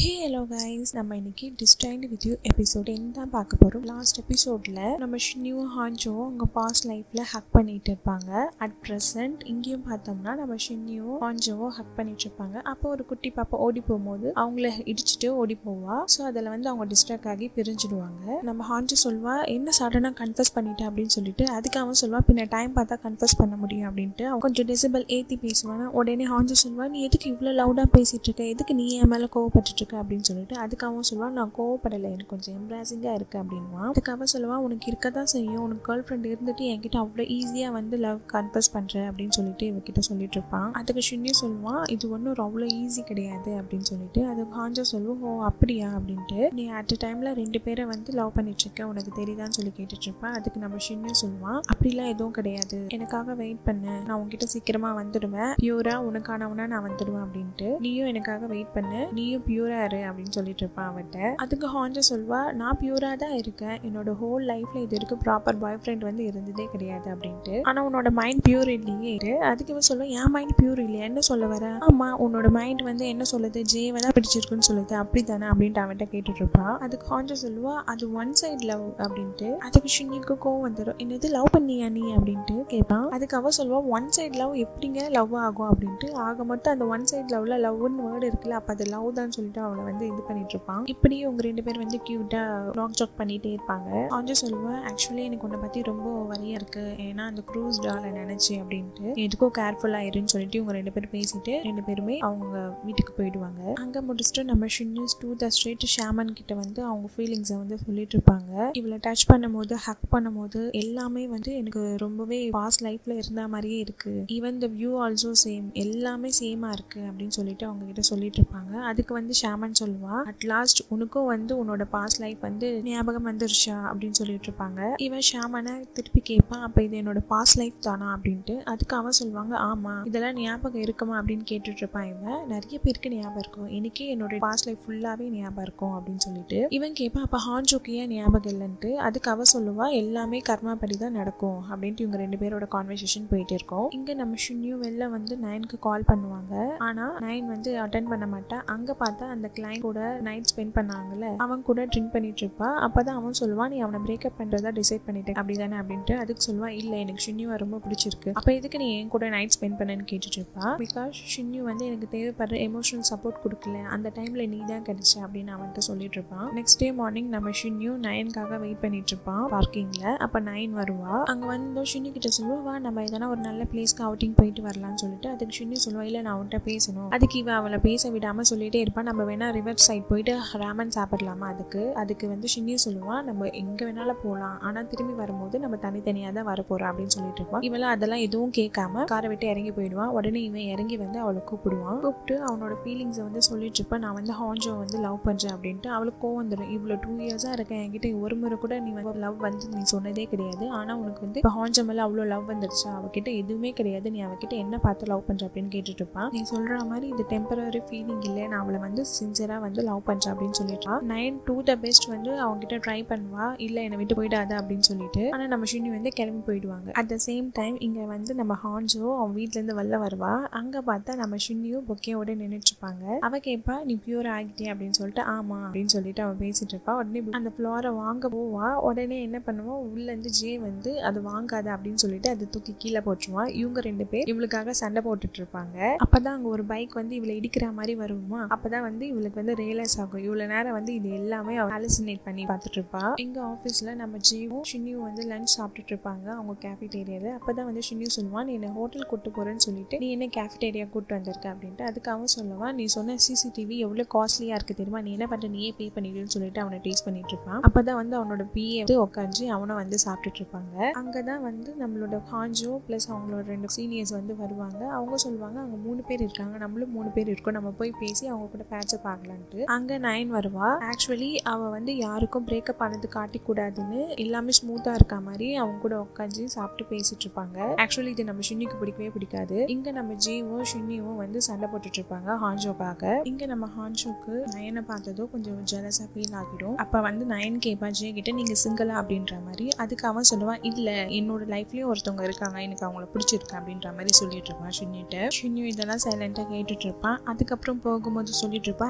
hey hello guys நம்ம இன்னைக்கு destined with you episode என்ன தான் பார்க்க போகிறோம் லாஸ்ட் எபிசோடில் நம்ம நியூ ஹான்ஜோ அவங்க பாஸ் லைஃப்பில் ஹக் பண்ணிட்டு இருப்பாங்க அட் ப்ரெசன்ட் இங்கேயும் பார்த்தோம்னா நம்ம ஷின்னியோ ஹான்ஜோவோ ஹக் பண்ணிட்டு இருப்பாங்க அப்போ ஒரு குட்டி பாப்பா ஓடி போகும்போது அவங்கள இடிச்சிட்டு ஓடி போவா ஸோ அதில் வந்து அவங்க டிஸ்ட்ராக்ட் ஆகி பிரிஞ்சிடுவாங்க நம்ம ஹான்ஜோ சொல்வா என்ன சடனாக கன்ஃபஸ் பண்ணிட்டேன் அப்படின்னு சொல்லிட்டு அதுக்கு அவன் சொல்வா பின்ன டைம் பார்த்தா கன்ஃபஸ் பண்ண முடியும் அப்படின்ட்டு அவன் கொஞ்சம் டெசிபிள் ஏற்றி பேசுவானா உடனே ஹான்ஜோ சொல்வா நீ எதுக்கு இவ்வளோ லவுடாக பேசிட்டு இருக்க எதுக்கு நீ என் மேலே கோவப்பட்டுட்டு இருக்க அப்படின்னு சொல்லிட்டு அதுக்கு அவன் சொல்லுவான் நான் கோவப்படலை எனக்கு கொஞ்சம் எம்ப்ராசிங்காக இருக்கு அப்படின்வான் அதுக்கு அவன் சொல்லுவான் உனக்கு இருக்க தான் செய்யும் உனக்கு கேர்ள் ஃப்ரெண்ட் இருந்துட்டு என்கிட்ட அவ்வளோ ஈஸியாக வந்து லவ் கன்ஃபஸ் பண்ணுற அப்படின்னு சொல்லிட்டு இவகிட்ட சொல்லிட்டு இருப்பான் அதுக்கு ஷின்னி சொல்லுவான் இது ஒன்றும் அவ்வளோ ஈஸி கிடையாது அப்படின்னு சொல்லிட்டு அதுக்கு ஹாஞ்சா சொல்லுவோம் ஓ அப்படியா அப்படின்ட்டு நீ அட் டைமில் ரெண்டு பேரை வந்து லவ் பண்ணிட்டு இருக்க உனக்கு தெரியுதான்னு சொல்லி கேட்டுட்டு இருப்பேன் அதுக்கு நம்ம ஷின்னி சொல்லுவான் அப்படிலாம் எதுவும் கிடையாது எனக்காக வெயிட் பண்ணு நான் உன்கிட்ட சீக்கிரமா வந்துடுவேன் பியூரா உனக்கானவனா நான் வந்துடுவேன் அப்படின்ட்டு நீயும் எனக்காக வெயிட் பண்ணு நீயும் பியூரா இரு அப்படின்னு சொல்லிட்டு இருப்பான் அவன்கிட்ட அதுக்கு ஹாஞ்சா சொல்வா நான் பியூரா தான் இருக்கேன் என்னோட ஹோல் லைஃப்ல இது வரைக்கும் ப்ராப்பர் பாய் ஃப்ரெண்ட் வந்து இருந்ததே கிடையாது அப்படின்ட்டு ஆனா உன்னோட மைண்ட் பியூர் இல்லையே இரு அதுக்கு இவன் சொல்லுவான் என் மைண்ட் பியூர் இல்லையா என்ன சொல்ல வர ஆமா உன்னோட மைண்ட் வந்து என்ன சொல்லுது ஜேவை தான் பிடிச்சிருக்குன்னு சொல்லுது அப்படி தானே அப்படின்ட்டு அவன்கிட்ட கேட்டுட்டு இருப்பான் அதுக்கு ஹாஞ்சா சொல்லுவா அது ஒன் சைட் லவ் அப்படின்ட்டு அதுக்கு ஷின்னிக்கு கோவம் வந்துடும் என்னது லவ் பண்ணியா நீ அப்படின்ட்டு கேட்பான் அதுக்கு அவ சொல்லுவா ஒன் சைட் லவ் எப்படிங்க லவ் ஆகும் அப்படின்ட்டு ஆக மட்டும் அந்த ஒன் சைட் லவ்ல லவ்னு வேர்டு இருக்குல்ல அப்போ அது லவ் தான் சொல்லிட்டு அவளை வந்து இது பண்ணிட்டு இருப்பான் இப்படி உங்க ரெண்டு பேர் வந்து கியூட்டா ராக் ஜாக் பண்ணிட்டே இருப்பாங்க ஆஞ்சு சொல்லுவேன் ஆக்சுவலி எனக்கு உன்னை பத்தி ரொம்ப வரியா இருக்கு ஏன்னா அந்த க்ரூஸ் டாலை நினைச்சு அப்படின்ட்டு எதுக்கும் கேர்ஃபுல்லா இருன்னு சொல்லிட்டு இவங்க ரெண்டு பேரும் பேசிட்டு ரெண்டு பேருமே அவங்க வீட்டுக்கு போயிடுவாங்க அங்க முடிச்சுட்டு நம்ம Shinyu's to the straight shaman கிட்ட வந்து அவங்க ஃபீலிங்ஸை வந்து சொல்லிட்டு இருப்பாங்க இவளை டச் பண்ணும்போது ஹக் பண்ணும்போது எல்லாமே வந்து எனக்கு ரொம்பவே பாஸ்ட் லைஃப்ல இருந்த மாதிரியே இருக்கு even the view also same எல்லாமே சேமா இருக்கு அப்படின்னு சொல்லிட்டு அவங்க கிட்ட சொல்லிட்டு இருப்பாங்க அதுக்கு வந்து ஷாமன் சொல்லுவா அட் லாஸ்ட் உனக்கும் வந்து உன்னோட பாஸ்ட் லைஃப் வந்து ஞாபகம் வந்துருச்சா அப்படின்னு சொல்லிட்டு இருப்பாங்க இவன் ஷாமனை திருப்பி கேட்பான் அப்ப இது என்னோட பாஸ்ட் லைஃப் தானா அப்படின்ட்டு அதுக்கு அவன் சொல்லுவாங்க ஆமா இதெல்லாம் ஞாபகம் இருக்குமா அப்படின்னு கேட்டுட்டு இருப்பான் இவன் நிறைய பேருக்கு ஞாபகம் இருக்கும் எனக்கே என்னோட பாஸ்ட் லைஃப் ஃபுல்லாவே ஞாபகம் இருக்கும் அப்படின்னு சொல்லிட்டு இவன் கேட்பான் அப்ப ஹான்ஜோக்கு ஏன் ஞாபகம் இல்லைன்ட்டு அதுக்கு அவ சொல்லுவா எல்லாமே கர்மா படி தான் நடக்கும் அப்படின்ட்டு இவங்க ரெண்டு பேரோட கான்வர்சேஷன் போயிட்டு இருக்கோம் இங்க நம்ம ஷுன்யூ வெளில வந்து நயனுக்கு கால் பண்ணுவாங்க ஆனா நயன் வந்து அட்டன் பண்ண மாட்டா அங்க பார்த்தா அந்த கிளைண்ட் கூட நைட் ஸ்பெண்ட் பண்ணாங்கல்ல அவன் கூட ட்ரிங்க் பண்ணிட்டு இருப்பா அப்பதான் அவன் சொல்லுவான் நீ அவனை பிரேக்கப் பண்றதா டிசைட் பண்ணிட்டேன் அப்படிதானே அப்படின்ட்டு அதுக்கு சொல்லுவான் இல்ல எனக்கு ஷின்யூவை ரொம்ப பிடிச்சிருக்கு அப்ப எதுக்கு நீ என் கூட நைட் ஸ்பெண்ட் பண்ணன்னு கேட்டுட்டு இருப்பா பிகாஸ் ஷின்யூ வந்து எனக்கு தேவைப்படுற எமோஷனல் சப்போர்ட் கொடுக்கல அந்த டைம்ல நீ தான் கிடைச்ச அப்படின்னு அவன்கிட்ட சொல்லிட்டு இருப்பான் நெக்ஸ்ட் டே மார்னிங் நம்ம ஷின்யூ நயனுக்காக வெயிட் பண்ணிட்டு இருப்பான் பார்க்கிங்ல அப்ப நயன் வருவா அங்க வந்து ஷின்யூ கிட்ட சொல்லுவா வா நம்ம எதனா ஒரு நல்ல பிளேஸ்க்கு அவுட்டிங் போயிட்டு வரலாம்னு சொல்லிட்டு அதுக்கு ஷின்யூ சொல்லுவா இல்ல நான் அவன்கிட்ட பேசணும் அதுக்கு இவ அவளை பேச விடாம சொல்லிட்டே இருப்பான் நம்ம வேணா ரிவர் சைட் போயிட்டு ராமன் சாப்பிடலாமா அதுக்கு அதுக்கு வந்து ஷின்னியும் சொல்லுவான் நம்ம எங்க வேணாலும் போகலாம் ஆனா திரும்பி வரும்போது நம்ம தனித்தனியா தான் வர போறோம் அப்படின்னு சொல்லிட்டு இருப்பான் இவெல்லாம் அதெல்லாம் எதுவும் கேட்காம காரை விட்டு இறங்கி போயிடுவான் உடனே இவன் இறங்கி வந்து அவளை கூப்பிடுவான் கூப்பிட்டு அவனோட ஃபீலிங்ஸை வந்து சொல்லிட்டு இருப்பான் நான் வந்து ஹான்ஜோ வந்து லவ் பண்றேன் அப்படின்ட்டு அவளுக்கு கோவம் வந்துடும் இவ்வளவு டூ இயர்ஸா இருக்கேன் என்கிட்ட ஒரு முறை கூட நீ வந்து லவ் வந்து நீ சொன்னதே கிடையாது ஆனா உனக்கு வந்து இப்போ ஹான்ஜோ மேல அவ்வளோ லவ் வந்துருச்சா அவகிட்ட எதுவுமே கிடையாது நீ அவகிட்ட என்ன பார்த்து லவ் பண்ற அப்படின்னு கேட்டுட்டு இருப்பான் நீ சொல்ற மாதிரி இது டெம்பரரி ஃபீலிங் இல்லை நான் அவளை வந்து சின்சியரா வந்து லவ் பண்றேன் அப்படின்னு சொல்லிட்டா நைன் டூ த பெஸ்ட் வந்து அவங்க கிட்ட ட்ரை பண்ணுவா இல்ல என்னை விட்டு போயிடாத அப்படின்னு சொல்லிட்டு ஆனா நம்ம ஷினி வந்து கிளம்பி போயிடுவாங்க அட் த சேம் டைம் இங்க வந்து நம்ம ஹான்ஜோ அவன் வீட்ல இருந்து வெளில வருவா அங்க பார்த்தா நம்ம ஷின்னியும் பொக்கையோட நின்றுட்டு இருப்பாங்க அவ கேட்பா நீ பியூர் ஆகிட்டே அப்படின்னு சொல்லிட்டு ஆமா அப்படின்னு சொல்லிட்டு அவன் பேசிட்டு இருப்பா உடனே அந்த ஃப்ளோரை வாங்க போவா உடனே என்ன பண்ணுவா உள்ள இருந்து ஜே வந்து அது வாங்காத அப்படின்னு சொல்லிட்டு அதை தூக்கி கீழே போட்டுருவான் இவங்க ரெண்டு பேர் இவளுக்காக சண்டை போட்டுட்டு இருப்பாங்க அப்பதான் அங்க ஒரு பைக் வந்து இவளை இடிக்கிற மாதிரி வருமா அப்பதான் வந்து இவளுக்கு வந்து ரியலைஸ் ஆகும் இவ்வளவு நேரம் வந்து இது எல்லாமே ஹாலுசினேட் பண்ணி பார்த்துட்டு இருப்பா எங்க ஆஃபீஸ்ல நம்ம ஜீவும் ஷின்னியும் வந்து லஞ்ச் சாப்பிட்டுட்டு இருப்பாங்க அவங்க கேஃபிடேரியால அப்பதான் வந்து ஷின்னியூ சொல்லுவான் நீ என்ன ஹோட்டல் கூட்டு போறேன்னு சொல்லிட்டு நீ என்ன கேஃபிடேரியா கூட்டு வந்திருக்க அப்படின்ட்டு அதுக்கு அவன் சொல்லுவான் நீ சொன்ன சிசிடிவி எவ்வளவு காஸ்ட்லியா இருக்கு தெரியுமா நீ என்ன பண்ற நீயே பே பண்ணிடுன்னு சொல்லிட்டு அவனை டேஸ்ட் பண்ணிட்டு இருப்பான் அப்பதான் வந்து அவனோட பிஏ வந்து உட்காந்து அவனை வந்து சாப்பிட்டுட்டு இருப்பாங்க அங்கதான் வந்து நம்மளோட ஹாஞ்சோ பிளஸ் அவங்களோட ரெண்டு சீனியர்ஸ் வந்து வருவாங்க அவங்க சொல்லுவாங்க அங்க மூணு பேர் இருக்காங்க நம்மளும் மூணு பேர் இருக்கோம் நம்ம போய் பேசி அவங்க கூட பேட்சப் ஆகலான்ட்டு அங்க நயன் வருவா ஆக்சுவலி அவ வந்து யாருக்கும் பிரேக்கப் ஆனது காட்டி கூடாதுன்னு எல்லாமே ஸ்மூத்தா இருக்க மாதிரி அவங்க கூட உட்காந்து சாப்பிட்டு பேசிட்டு இருப்பாங்க ஆக்சுவலி இது நம்ம ஷின்னிக்கு பிடிக்கவே பிடிக்காது இங்க நம்ம ஜீவும் ஷின்னியும் வந்து சண்டை போட்டுட்டு இருப்பாங்க ஹான்ஜோக்காக இங்க நம்ம ஹான்ஜோக்கு நயனை பார்த்ததோ கொஞ்சம் ஜெலஸா ஃபீல் ஆகிடும் அப்ப வந்து நயன் கேப்பா ஜே கிட்ட நீங்க சிங்கிளா அப்படின்ற மாதிரி அதுக்கு அவன் சொல்லுவான் இல்ல என்னோட லைஃப்லயும் ஒருத்தவங்க இருக்காங்க எனக்கு அவங்கள பிடிச்சிருக்கு அப்படின்ற மாதிரி சொல்லிட்டு இருப்பான் ஷின்னிட்ட ஷின்னியும் இதெல்லாம் சைலண்டா கேட்டுட்டு இருப்பான் அதுக்கப்புறம் போகும்போது சொல்லிட்டு இருப்பான்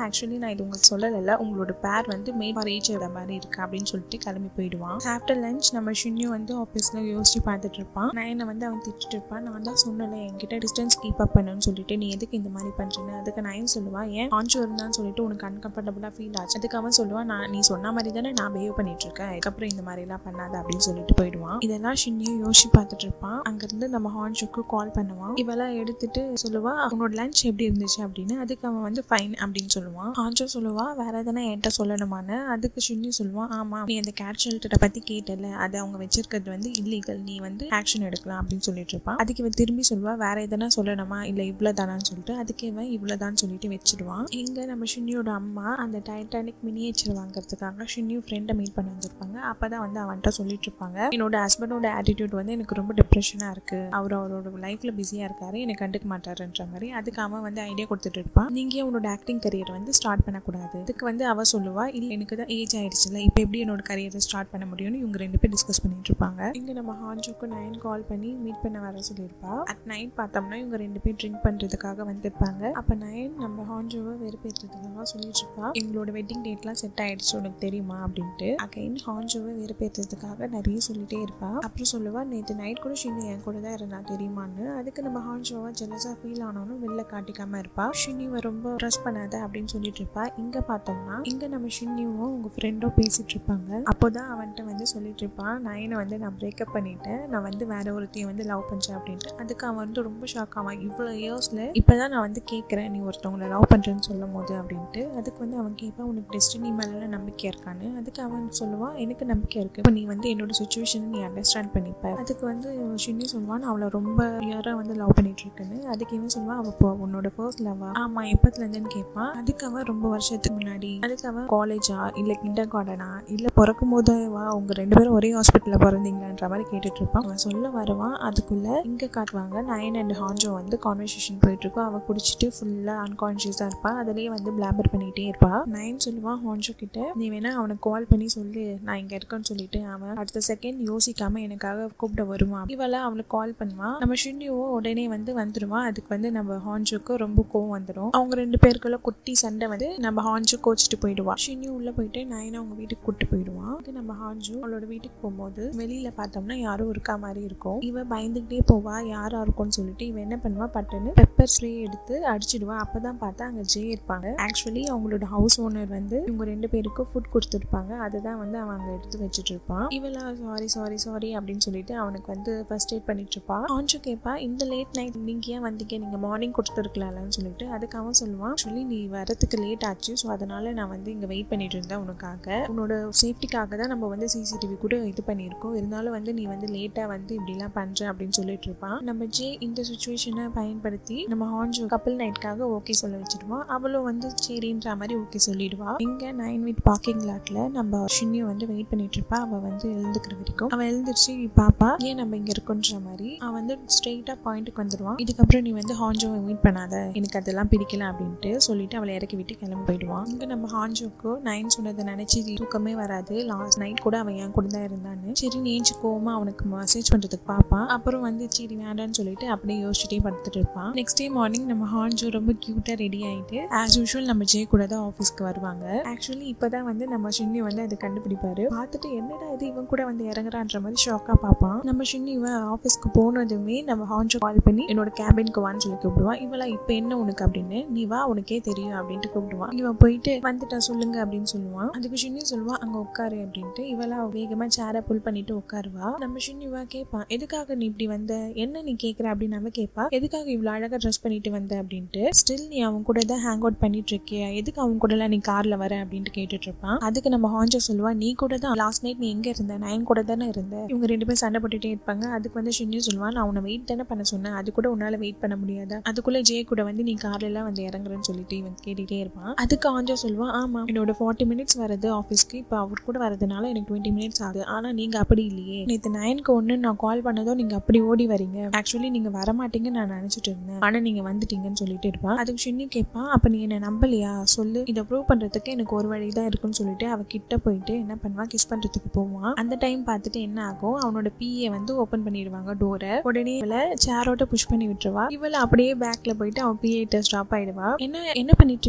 ஆக்சுவலி நான் இது உங்களுக்கு சொல்லலை உங்களோட பேர் வந்து மேட் ஃபார் ஏஜ் மாதிரி இருக்கு அப்படின்னு சொல்லிட்டு கிளம்பி போயிடுவான் ஆஃப்டர் லஞ்ச் நம்ம ஷின்யூ வந்து ஆஃபீஸில் யோசிச்சு பார்த்துட்டு இருப்பான் நயனை வந்து அவன் திட்டிட்டு இருப்பான் நான் தான் சொன்னல என்கிட்ட டிஸ்டன்ஸ் கீப் அப் பண்ணுன்னு சொல்லிட்டு நீ எதுக்கு இந்த மாதிரி பண்ணுறேன்னு அதுக்கு நயன் சொல்லுவான் ஏன் ஆஞ்சு இருந்தான்னு சொல்லிட்டு உனக்கு அன்கம்ஃபர்டபுளாக ஃபீல் ஆச்சு அதுக்கு அவன் சொல்லுவான் நான் நீ சொன்ன மாதிரி தானே நான் பிஹேவ் பண்ணிட்டு இருக்கேன் அதுக்கப்புறம் இந்த மாதிரிலாம் பண்ணாத அப்படின்னு சொல்லிட்டு போயிடுவான் இதெல்லாம் ஷின்யூ யோசிச்சு பார்த்துட்டு இருப்பான் அங்கேருந்து நம்ம ஹான்ஷுக்கு கால் பண்ணுவான் இவெல்லாம் எடுத்துட்டு சொல்லுவா உன்னோட லஞ்ச் எப்படி இருந்துச்சு அப்படின்னு அதுக்கு அவன் வந்து ஃபைன் அப்படின்னு சொல்லுவான் ஹான்ஷோ சொல்லுவா வேற எதனா என்கிட்ட சொல்லணுமான்னு அதுக்கு ஷின்யூ சொல்லுவான் ஆமா நீ அந்த கேட் ஷெல்டரை பத்தி கேட்டல அதை அவங்க வச்சிருக்கிறது வந்து இல்லீகல் நீ வந்து ஆக்ஷன் எடுக்கலாம் அப்படின்னு சொல்லிட்டு இருப்பான் அதுக்கு இவன் திரும்பி சொல்லுவா வேற எதனா சொல்லணுமா இல்ல இவ்வளவுதானான்னு சொல்லிட்டு அதுக்கு இவன் இவ்வளவுதான் சொல்லிட்டு வச்சிருவான் இங்க நம்ம ஷின்யூட அம்மா அந்த டைட்டானிக் மினியேச்சர் வாங்குறதுக்காக ஷின்யூ ஃப்ரெண்டை மீட் பண்ண வந்திருப்பாங்க அப்பதான் வந்து அவன்கிட்ட சொல்லிட்டு இருப்பாங்க என்னோட ஹஸ்பண்டோட ஆட்டிடியூட் வந்து எனக்கு ரொம்ப டிப்ரெஷனா இருக்கு அவர் அவரோட லைஃப்ல பிஸியா இருக்காரு எனக்கு கண்டுக்க மாட்டாருன்ற மாதிரி அதுக்கு அவன் வந்து ஐடியா கொடுத்துட்டு இருப்பான் நீங்க உன்னோட ஆக்டிங் கரியர் வந்து ஸ்டார்ட் பண்ணக்கூடாது அதுக்கு வந்து அவ சொல்லுவா இல்ல எனக்கு தான் ஏஜ் ஆயிடுச்சுல இப்போ எப்படி என்னோட கரியரை ஸ்டார்ட் பண்ண முடியும்னு இவங்க ரெண்டு பேர் டிஸ்கஸ் பண்ணிட்டு இருப்பாங்க இங்க நம்ம ஹான்ஜோக்கு நயன் கால் பண்ணி மீட் பண்ண வர சொல்லியிருப்பா அட் நைட் பார்த்தோம்னா இவங்க ரெண்டு பேர் ட்ரிங்க் பண்றதுக்காக வந்திருப்பாங்க அப்ப நயன் நம்ம ஹான்ஜோவை வெறுப்பேற்றதுக்காக சொல்லிட்டு இருப்பா எங்களோட வெட்டிங் டேட்லாம் செட் ஆயிடுச்சு உனக்கு தெரியுமா அப்படின்ட்டு அகைன் ஹான்ஜோவை வெறுப்பேற்றதுக்காக நிறைய சொல்லிட்டே இருப்பா அப்புறம் சொல்லுவா நேற்று நைட் கூட ஷினு என் கூட தான் இருந்தா தெரியுமான்னு அதுக்கு நம்ம ஹான்ஜோவா ஜெலஸா ஃபீல் ஆனாலும் வெளில காட்டிக்காம இருப்பா ஷினிவை ரொம்ப ட்ரஸ் பண்ணாத அப்படின்னு சொல்லிட்டு இருப்பா இங்க பார்த்தோம்னா இங்க நம்ம ஷின்னியும் உங்க ஃப்ரெண்டும் பேசிட்டு இருப்பாங்க அப்போதான் அவன்கிட்ட வந்து சொல்லிட்டு இருப்பான் நயனை வந்து நான் பிரேக்கப் பண்ணிட்டேன் நான் வந்து வேற ஒருத்தையும் வந்து லவ் பண்றேன் அப்படின்ட்டு அதுக்கு அவன் வந்து ரொம்ப ஷாக் ஆவான் இவ்வளோ இயர்ஸ்ல இப்பதான் நான் வந்து கேட்கறேன் நீ ஒருத்தவங்களை லவ் பண்றேன்னு சொல்லும் போது அப்படின்ட்டு அதுக்கு வந்து அவன் கேட்பான் உனக்கு டெஸ்டினி மேல நம்பிக்கை இருக்கான்னு அதுக்கு அவன் சொல்லுவான் எனக்கு நம்பிக்கை இருக்கு இப்போ நீ வந்து என்னோட சுச்சுவேஷன் நீ அண்டர்ஸ்டாண்ட் பண்ணிப்ப அதுக்கு வந்து ஷின்னி சொல்லுவான் நான் அவளை ரொம்ப இயரா வந்து லவ் பண்ணிட்டு இருக்கேன்னு அதுக்கு இவன் சொல்லுவான் அவ இப்போ உன்னோட ஃபர்ஸ்ட் லவ்வா ஆமா எப்பத்துல இருந்துன்னு கேட்பான் அதுக்கு அவன் ரொம்ப வருஷத்துக்கு முன்னாடி அதுக்கு அவன் காலேஜா இல்ல கிண்டர் கார்டனா இல்ல பிறக்கும் போது வா உங்க ரெண்டு பேரும் ஒரே ஹாஸ்பிட்டல்ல பிறந்தீங்களான்ற மாதிரி கேட்டுட்டு இருப்பான் அவன் சொல்ல வருவான் அதுக்குள்ள இங்க காட்டுவாங்க நயன் அண்ட் ஹான்ஜோ வந்து கான்வர்சேஷன் போயிட்டு இருக்கும் அவ குடிச்சிட்டு ஃபுல்லா அன்கான்சியஸா இருப்பா அதுலயே வந்து பிளாபர் பண்ணிட்டே இருப்பா நயன் சொல்லுவான் ஹான்ஜோ கிட்ட நீ வேணா அவனுக்கு கால் பண்ணி சொல்லு நான் இங்க இருக்கேன்னு சொல்லிட்டு அவன் அடுத்த செகண்ட் யோசிக்காம எனக்காக கூப்பிட வருவான் இவள அவளுக்கு கால் பண்ணுவான் நம்ம ஷின்டியோ உடனே வந்து வந்துருவான் அதுக்கு வந்து நம்ம ஹான்ஜோக்கு ரொம்ப கோவம் வந்துடும் அவங்க ரெண்டு பேருக்குள்ள குட்டி சண்டை வந்து நம்ம ஹான்ஜோ கோச்சிட்டு போயிடுவா ஷின்யூ உள்ள போயிட்டு நயனை அவங்க வீட்டுக்கு கூட்டு போயிடுவான் இது நம்ம ஹான்ஜோ அவளோட வீட்டுக்கு போகும்போது வெளியில பார்த்தோம்னா யாரும் இருக்கா மாதிரி இருக்கும் இவ பயந்துகிட்டே போவா யாரா இருக்கும்னு சொல்லிட்டு இவ என்ன பண்ணுவா பட்டுன்னு பெப்பர் ஸ்ப்ரே எடுத்து அடிச்சிடுவா அப்பதான் பார்த்தா அங்க ஜே இருப்பாங்க ஆக்சுவலி அவங்களோட ஹவுஸ் ஓனர் வந்து இவங்க ரெண்டு பேருக்கு ஃபுட் கொடுத்துருப்பாங்க அதுதான் வந்து அவன் அங்க எடுத்து வச்சுட்டு இருப்பான் இவளா சாரி சாரி சாரி அப்படின்னு சொல்லிட்டு அவனுக்கு வந்து ஃபர்ஸ்ட் எய்ட் பண்ணிட்டு இருப்பா ஆன்சு கேட்பா இந்த லேட் நைட் நீங்க ஏன் வந்தீங்க நீங்க மார்னிங் கொடுத்துருக்கலாம்னு சொல்லிட்டு அதுக்கு அவன் சொல்லுவான் ஆக்சுவலி நீ வரதுக்கு லேட் ஆச்சு ஸோ அதனால நான் வந்து இங்க வெயிட் பண்ணிட்டு இருந்தேன் உனக்காக உன்னோட சேஃப்டிக்காக தான் நம்ம வந்து சிசிடிவி கூட இது பண்ணியிருக்கோம் இருந்தாலும் வந்து நீ வந்து லேட்டா வந்து இப்படிலாம் பண்ற அப்படின்னு சொல்லிட்டு இருப்பான் நம்ம ஜே இந்த சுச்சுவேஷனை பயன்படுத்தி நம்ம ஹான்ஜோ கப்பல் நைட்காக ஓகே சொல்ல வச்சிடுவான் அவளும் வந்து சரின்ற மாதிரி ஓகே சொல்லிடுவா இங்க நைன் வீட் பார்க்கிங் லாட்ல நம்ம ஷின்னியை வந்து வெயிட் பண்ணிட்டு இருப்பா அவ வந்து எழுந்துக்கிற வரைக்கும் அவன் எழுந்திருச்சு பாப்பா ஏன் நம்ம இங்க இருக்கோன்ற மாதிரி அவன் வந்து ஸ்ட்ரெயிட்டா பாயிண்ட்டுக்கு வந்துடுவான் இதுக்கப்புறம் நீ வந்து ஹான்ஜோவை மீட் பண்ணாத எனக்கு அதெல்லாம் பிடிக்கல அப்படின்ட்டு சொல்லிட்டு அவளை இறக்கி விட்டு கிளம்பி போயிடுவான் இங்க நம்ம ஹான்ஜோக்கு நைன் சொன்னதை நினைச்சு தூக்கமே வராது லாஸ்ட் நைட் கூட அவன் என் கூட தான் இருந்தான்னு சரி நேஞ்சு கோவமா அவனுக்கு மெசேஜ் பண்றதுக்கு பார்ப்பான் அப்புறம் வந்து சரி வேண்டான்னு சொல்லிட்டு அப்படியே யோசிச்சுட்டே படுத்துட்டு இருப்பான் நெக்ஸ்ட் டே மார்னிங் நம்ம ஹான்ஜோ ரொம்ப கியூட்டா ரெடி ஆயிட்டு ஆஸ் யூஷுவல் நம்ம ஜே கூட தான் ஆஃபீஸ்க்கு வருவாங்க ஆக்சுவலி இப்பதான் வந்து நம்ம ஷின்னி வந்து அதை கண்டுபிடிப்பாரு பார்த்துட்டு என்னடா இது இவன் கூட வந்து இறங்குறான்ற மாதிரி ஷாக்கா பார்ப்பான் நம்ம ஷின்னி இவன் ஆஃபீஸ்க்கு போனதுமே நம்ம ஹான்ஜோ கால் பண்ணி என்னோட கேபினுக்கு வான்னு சொல்லி கூப்பிடுவான் இவளா இப்போ என்ன உனக்கு அப்படின்னு நீ வா உனக்கே தெரியும் அப்படின்ட்டு கூப்பிடுவான் இவன் போயிட்டு வந்துட்டா சொல்லுங்க அப்படின்னு சொல்லுவான் அதுக்கு ஷின்னி சொல்லுவா அங்க உட்காரு அப்படின்ட்டு இவளா வேகமா சேரை புல் பண்ணிட்டு உட்காருவா நம்ம ஷின்னிவா கேட்பான் எதுக்காக நீ இப்படி வந்த என்ன நீ கேட்குற அப்படின்னு அவன் கேட்பா எதுக்காக இவ்வளோ அழகா ட்ரெஸ் பண்ணிட்டு வந்த அப்படின்ட்டு ஸ்டில் நீ அவன் கூட தான் ஹேங் அவுட் பண்ணிட்டு இருக்கியா எதுக்கு அவன் கூட எல்லாம் நீ கார்ல வர அப்படின்ட்டு கேட்டுட்டு இருப்பான் அதுக்கு நம்ம ஹான்ஜோ சொல்லுவா நீ கூட தான் லாஸ்ட் நைட் நீ எங்க இருந்த நயன் கூட தானே இருந்த இவங்க ரெண்டு பேரும் சண்டை போட்டுட்டே இருப்பாங்க அதுக்கு வந்து ஷின்னி சொல்லுவான் நான் உன்னை வெயிட் தானே பண்ண சொன்னேன் அது கூட உன்னால வெயிட் பண்ண முடியாதா அதுக்குள்ள ஜே கூட வந்து நீ கார்ல எல்லாம் வந்து இறங்குறேன்னு சொல்லிட்டு இவன் கேட்டுட்டே இருப்பான் அதுக்கு ஆஞ்சோ சொல்லுவான் ஆமா என்னோட ஃபார்ட்டி மினிட்ஸ் வருது ஆஃபீஸ்க்கு இப்போ அவர் கூட வரதுனால எனக்கு டுவெண்ட்டி மினிட்ஸ் ஆகுது ஆனா நீங்க அப்படி இல்லையே நேற்று நைனுக்கு ஒன்று நான் கால் பண்ணதும் நீங்க அப்படி ஓடி வரீங்க ஆக்சுவலி நீங்க வர மாட்டீங்கன்னு நான் நினைச்சிட்டு இருந்தேன் ஆனா நீங்க வந்துட்டீங்கன்னு சொல்லிட்டு இருப்பான் அதுக்கு ஷின்னி கேட்பான் அப்ப நீ என்ன நம்பலையா சொல்லு இதை ப்ரூவ் பண்றதுக்கு எனக்கு ஒரு வழி தான் இருக்குன்னு சொல்லிட்டு அவ கிட்ட போயிட்டு என்ன பண்ணுவான் கிஸ் பண்றதுக்கு போவான் அந்த டைம் பார்த்துட்டு என்ன ஆகும் அவனோட பிஏ வந்து ஓப்பன் பண்ணிடுவாங்க டோரை உடனே இவளை சேரோட்ட புஷ் பண்ணி விட்டுருவா இவளை அப்படியே பேக்ல போயிட்டு அவன் பிஏ ஸ்டாப் ஆயிடுவா என்ன என்ன பண்ணிட்டு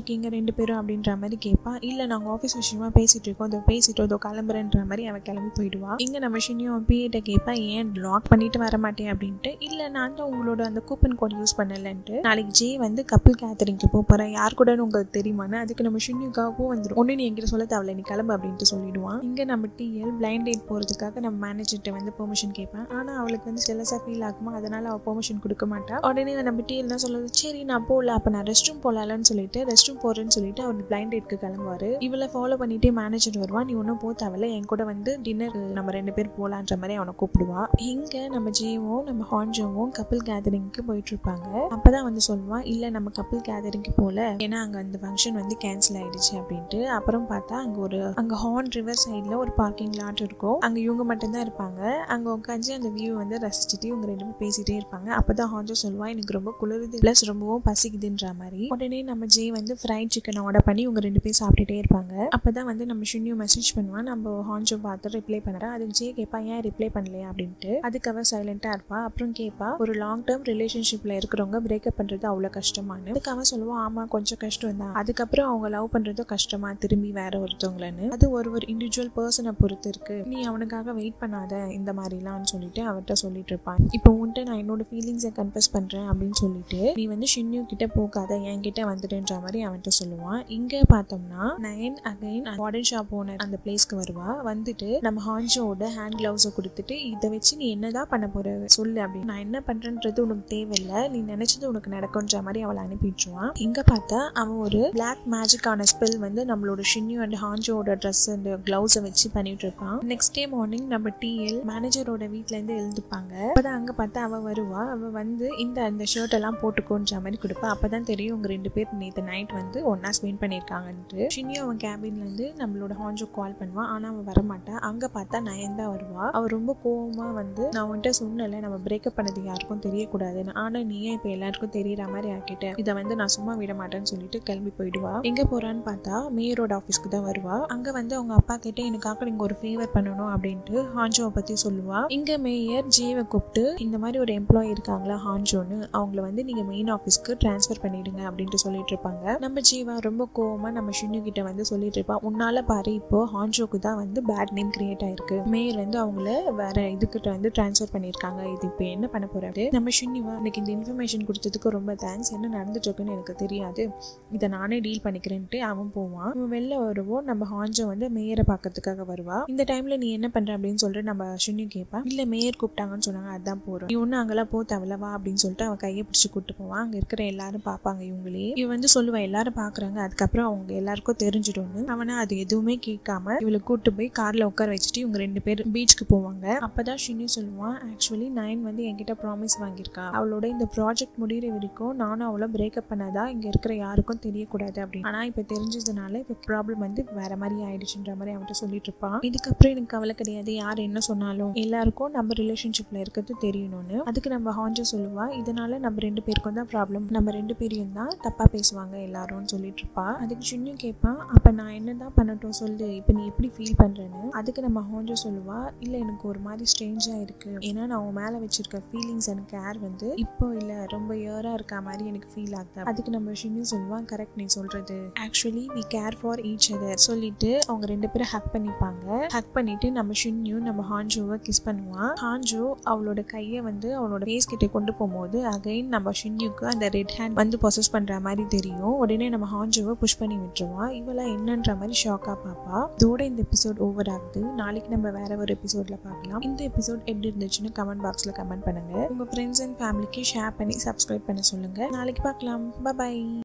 இருக்கீங்க ரெண்டு பேரும் அப்படின்ற மாதிரி கேட்பா இல்லை நாங்கள் ஆஃபீஸ் விஷயமா பேசிட்டு இருக்கோம் அதோ பேசிட்டு அதோ கிளம்புறேன்ற மாதிரி அவன் கிளம்பி போயிடுவா இங்கே நம்ம ஷினியும் பிஏட்ட கேட்பா ஏன் லாக் பண்ணிட்டு வர மாட்டேன் அப்படின்ட்டு இல்லை நான் தான் உங்களோட அந்த கூப்பன் கோட் யூஸ் பண்ணலன்ட்டு நாளைக்கு ஜே வந்து கப்பிள் கேத்தரிங்க்கு போக போகிறேன் யார் கூட உங்களுக்கு தெரியுமான்னு அதுக்கு நம்ம ஷினியுக்காகவும் வந்துடும் ஒன்று நீ என்கிட்ட சொல்ல தேவையில்ல நீ கிளம்பு அப்படின்ட்டு சொல்லிடுவான் இங்கே நம்ம டிஎல் பிளைண்ட் டேட் போகிறதுக்காக நம்ம மேனேஜர்கிட்ட வந்து பெர்மிஷன் கேட்பேன் ஆனால் அவளுக்கு வந்து ஜெலஸாக ஃபீல் ஆகுமா அதனால அவள் பெர்மிஷன் கொடுக்க மாட்டா உடனே நம்ம டிஎல் தான் சொல்லுது சரி நான் போகல அப்போ நான் ரெஸ்ட் ரூம் போகலான்னு சொல்லிட்டு ரெஸ்ட் ரூம் போகிறேன்னு சொல்லிட்டு அவர் பிளைண்ட் டேட்க்கு கிளம்புவார் இவளை ஃபாலோ பண்ணிட்டே மேனேஜர் வருவான் நீ ஒன்றும் போ தேவையில்ல என் கூட வந்து டின்னர் நம்ம ரெண்டு பேர் போகலான்ற மாதிரி அவனை கூப்பிடுவா இங்கே நம்ம ஜேவும் நம்ம ஹான்ஜோவும் கப்பிள் கேதரிங்க்கு போயிட்டு இருப்பாங்க அப்பதான் வந்து சொல்லுவான் இல்லை நம்ம கப்பிள் கேதரிங்க்கு போகல ஏன்னா அங்கே அந்த ஃபங்க்ஷன் வந்து கேன்சல் ஆயிடுச்சு அப்படின்ட்டு அப்புறம் பார்த்தா அங்கே ஒரு அங்கே ஹார்ன் ரிவர் சைடில் ஒரு பார்க்கிங் லாட் இருக்கும் அங்கே இவங்க மட்டும்தான் இருப்பாங்க அங்கே உட்காந்து அந்த வியூ வந்து ரசிச்சுட்டு இவங்க ரெண்டு பேரும் பேசிட்டே இருப்பாங்க அப்பதான் ஹான்ஜோ சொல்லுவா எனக்கு ரொம்ப குளிருது ப்ளஸ் ரொம்பவும் பசிக்குதுன்ற மாதிரி உடனே நம்ம ஜே வந்து ஃப்ரைட் சிக்கன் ஆர்டர் பண்ணி இவங்க ரெண்டு பேரும் சாப்பிட்டுட்டே இருப்பாங்க அப்பதான் வந்து நம்ம ஷுன்யூ மெசேஜ் பண்ணுவான் நம்ம ஹான்ஜோ பார்த்து ரிப்ளை பண்ணுறா அதுக்கு ஜே கேட்பா ஏன் ரிப்ளை பண்ணலையா அப்படின்ட்டு அதுக்கு அவ சைலண்டாக இருப்பா அப்புறம் கேட்பா ஒரு லாங் டேர்ம் ரிலேஷன்ஷிப்பில் இருக்கிறவங்க பிரேக்கப் பண்ணுறது அவ்வளோ கஷ்டமானு அதுக்கு அவன் சொல்லுவான் ஆமாம் கொஞ்சம் கஷ்டம் தான் அதுக்கப்புறம் அவங்க லவ் பண்ணுறதும் கஷ்டமா திரும்பி வேற ஒருத்தவங்களன்னு அது ஒரு ஒரு இண்டிவிஜுவல் பர்சனை பொறுத்து இருக்கு நீ அவனுக்காக வெயிட் பண்ணாத இந்த மாதிரிலாம்னு சொல்லிட்டு அவர்கிட்ட சொல்லிட்டு இருப்பான் இப்போ உன்ட்ட நான் என்னோட ஃபீலிங்ஸை கன்ஃபஸ் பண்ணுறேன் அப்படின்னு சொல்லிட்டு நீ வந்து ஷின்யூ கிட்ட போகாத என்கிட்ட வந்துடுன்ற மாதிரி அவன்கிட்ட சொல்லுவான் இங்க பார்த்தோம்னா nine again modern shop owner அந்த பிளேஸ்க்கு வருவா வந்துட்டு நம்ம ஹான்ஜோட ஹேண்ட் கிளவுஸை கொடுத்துட்டு இதை வச்சு நீ என்னதான் பண்ண போற சொல்லு அப்படின்னு நான் என்ன பண்றேன்றது உனக்கு தேவையில்லை நீ நினைச்சது உனக்கு நடக்கும்ன்ற மாதிரி அவளை அனுப்பிடுவான் இங்க பார்த்தா அவன் ஒரு பிளாக் மேஜிக்கான ஸ்பெல் வந்து நம்மளோட ஷின்யூ அண்ட் ஹான்ஜோட ட்ரெஸ் அண்ட் கிளவுஸை வச்சு பண்ணிட்டு இருப்பான் நெக்ஸ்ட் டே மார்னிங் நம்ம டிஎல் மேனேஜரோட வீட்ல இருந்து எழுந்துப்பாங்க அப்பதான் அங்க பார்த்தா அவ வருவா அவ வந்து இந்த அந்த ஷர்ட் எல்லாம் போட்டுக்கோன்ற மாதிரி கொடுப்பா அப்பதான் தெரியும் உங்க ரெண்டு பேர் நேற்று நைட் வந்து ஒன்னா ஸ்பெண்ட் பண்ணியிருக்காங்கன்ட்டு ஷினியோ அவன் கேபின்ல இருந்து நம்மளோட ஹான்ஜோ கால் பண்ணுவான் ஆனா அவன் வரமாட்டா அங்க பார்த்தா நயன் தான் வருவா அவ ரொம்ப கோவமா வந்து நான் உன்கிட்ட சொன்னல நம்ம பிரேக்கப் பண்ணது யாருக்கும் தெரியக்கூடாதுன்னு ஆனா நீ ஏன் இப்ப எல்லாருக்கும் தெரியற மாதிரி ஆக்கிட்ட இதை வந்து நான் சும்மா விட மாட்டேன்னு சொல்லிட்டு கிளம்பி போயிடுவா எங்க போறான்னு பார்த்தா மேயரோட ஆஃபீஸ்க்கு தான் வருவா அங்க வந்து அவங்க அப்பா கிட்ட எனக்காக நீங்க ஒரு ஃபேவர் பண்ணணும் அப்படின்ட்டு ஹான்ஜோவை பத்தி சொல்லுவா இங்க மேயர் ஜீவை கூப்பிட்டு இந்த மாதிரி ஒரு எம்ப்ளாயி இருக்காங்களா ஹான்ஜோன்னு அவங்கள வந்து நீங்க மெயின் ஆஃபீஸ்க்கு ட்ரான்ஸ்ஃபர் பண்ணிடுங்க அப்படின்ட்டு சொல்லிட்டு இருப்பாங்க நம்ம ஜீவா ரொம்ப கோவமா நம்ம ஷின்னு கிட்ட வந்து சொல்லிட்டு இருப்பா உன்னால பாரு இப்போ ஹான்ஜோக்கு தான் வந்து பேட் நேம் கிரியேட் ஆயிருக்கு மேயர் வந்து அவங்கள வேற இதுக்கிட்ட வந்து ட்ரான்ஸ்ஃபர் பண்ணியிருக்காங்க இது இப்போ என்ன பண்ண போறாரு நம்ம ஷின்னிவா எனக்கு இந்த இன்ஃபர்மேஷன் கொடுத்ததுக்கு ரொம்ப தேங்க்ஸ் என்ன நடந்துட்டு இருக்குன்னு எனக்கு தெரியாது இதை நானே டீல் பண்ணிக்கிறேன்ட்டு அவன் போவான் அவன் வெளில வருவோம் நம்ம ஹான்ஜோ வந்து மேயரை பார்க்கறதுக்காக வருவா இந்த டைம்ல நீ என்ன பண்ற அப்படின்னு சொல்லிட்டு நம்ம ஷின்னு கேட்பா இல்ல மேயர் கூப்பிட்டாங்கன்னு சொன்னாங்க அதான் போறோம் நீ ஒன்னும் அங்கெல்லாம் போ தேவையில்ல வா அப்படின்னு சொல்லிட்டு அவன் கையை பிடிச்சி கூட்டு போவான் அங்க இருக்கிற எல்லாரும் பார்ப்பாங்க இவங்களே இவன் வந்து சொல்லுவா எல்லாரும் பாக்குறாங்க அதுக்கப்புறம் அவங்க எல்லாருக்கும் தெரிஞ்சிடும்னு அவனை அது எதுவுமே கேட்காம இவளை கூட்டு போய் கார்ல உட்கார வச்சுட்டு இவங்க ரெண்டு பேர் பீச்சுக்கு போவாங்க அப்பதான் ஷினி சொல்லுவான் ஆக்சுவலி நயன் வந்து என்கிட்ட ப்ராமிஸ் வாங்கியிருக்கா அவளோட இந்த ப்ராஜெக்ட் முடிகிற வரைக்கும் நானும் அவளை பிரேக்கப் பண்ணாதா இங்க இருக்கிற யாருக்கும் தெரியக்கூடாது அப்படின்னு ஆனா இப்ப தெரிஞ்சதுனால இப்ப ப்ராப்ளம் வந்து வேற மாதிரி ஆயிடுச்சுன்ற மாதிரி அவன்கிட்ட சொல்லிட்டு இருப்பான் இதுக்கப்புறம் எனக்கு கவலை கிடையாது யார் என்ன சொன்னாலும் எல்லாருக்கும் நம்ம ரிலேஷன்ஷிப்ல இருக்கிறது தெரியணும்னு அதுக்கு நம்ம ஹான்ஜோ சொல்லுவா இதனால நம்ம ரெண்டு பேருக்கும் தான் ப்ராப்ளம் நம்ம ரெண்டு பேரையும் தான் தப்பா பேசுவாங்க எல்லாரும்னு சொல்லிட்டு இருப்பா அதுக்கு சின்ன கேட்பான் அப்ப நான் என்னதான் பண்ணட்டும் சொல்லு இப்ப நீ எப்படி ஃபீல் பண்றேன்னு அதுக்கு நம்ம ஹான்ஜோ சொல்லுவா இல்ல எனக்கு ஒரு மாதிரி ஸ்ட்ரேஞ்சா இருக்கு ஏன்னா நான் உன் மேல வச்சிருக்க ஃபீலிங்ஸ் அண்ட் கேர் வந்து இப்போ இல்ல ரொம்ப இயரா இருக்க மாதிரி எனக்கு ஃபீல் ஆகுது அதுக்கு நம்ம ஷின்னு சொல்லுவான் கரெக்ட் நீ சொல்றது actually we care for each other சொல்லிட்டு அவங்க ரெண்டு பேரும் ஹக் பண்ணிப்பாங்க ஹக் பண்ணிட்டு நம்ம ஷின்யும் நம்ம ஹான்ஜோவை கிஸ் பண்ணுவான் ஹான்ஜோ அவளோட கையை வந்து அவளோட ஃபேஸ் கிட்ட கொண்டு போகும்போது அகைன் நம்ம ஷின்யுக்கு அந்த ரெட் ஹேண்ட் வந்து பொசஸ் பண்ற மாதிரி தெரியும் உடனே நம்ம ஹான்ஜோவை புஷ் பண்ணி விட்டுருவான் இவளா என்னன்ற மாதிரி ஷாக்கா பாப்பா இதோட இந்த எபிசோட் ஓவர் ஆகுது நாளைக்கு நம்ம வேற ஒரு எபிசோட்ல பார்க்கலாம் இந்த எபிசோட் எப்படி இருந்துச்சுன்னு கமெண்ட் பாக்ஸ்ல கமெண்ட் பண்ணுங்க உங்க ஃப்ரெண்ட்ஸ் அண்ட் ஃபேமிலிக்கு ஷேர் பண்ணி சப்ஸ்கிரைப் பண்ண சொல்லுங்க நாளைக்கு பார்க்கலாம் பாய்